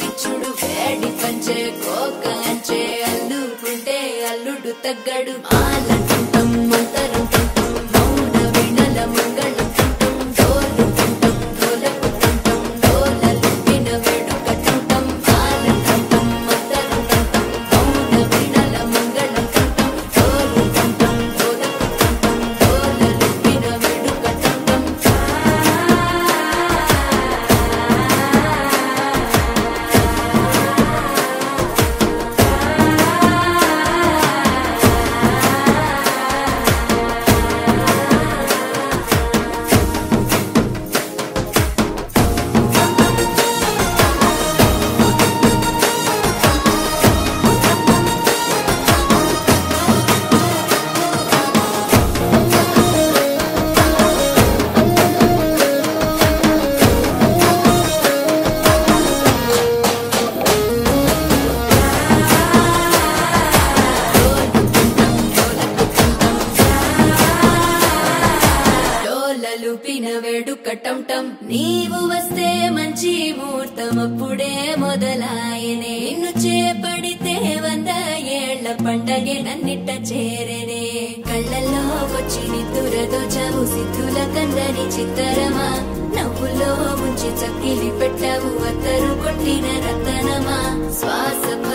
కిచ్చుడు వేడి పంచే కోక అంచే అల్లుకుంటే అల్లుడు తగ్గడు మాలంటుంటాం మంతరంటుంటాం మౌన వినల మంగళం టుంటాం డోలు టుంటాం డోలకు టుంటాం డోలలు విన వేడుక టుంటాం మాలంటుంటాం మంతరంటుంటాం మౌన వినల మంగళం టుంటాం డోలు టుంటాం డోలకు టుంటాం డోలలు విన వేడుక టుంటాం డోలలు పిన వేడుక టంటం నీవు వస్తే మంచి ముహూర్తం అప్పుడే మొదలాయనే నిన్ను చేపడితే వంద ఏళ్ల పండగే నన్నిట్ట చేరనే కళ్ళల్లో వచ్చి నిద్దురదోచావు సిద్ధుల కందని చిత్తరమా నవ్వులో ముంచి చక్కిలి పెట్టావు అత్తరు కొట్టిన రతనమా శ్వాస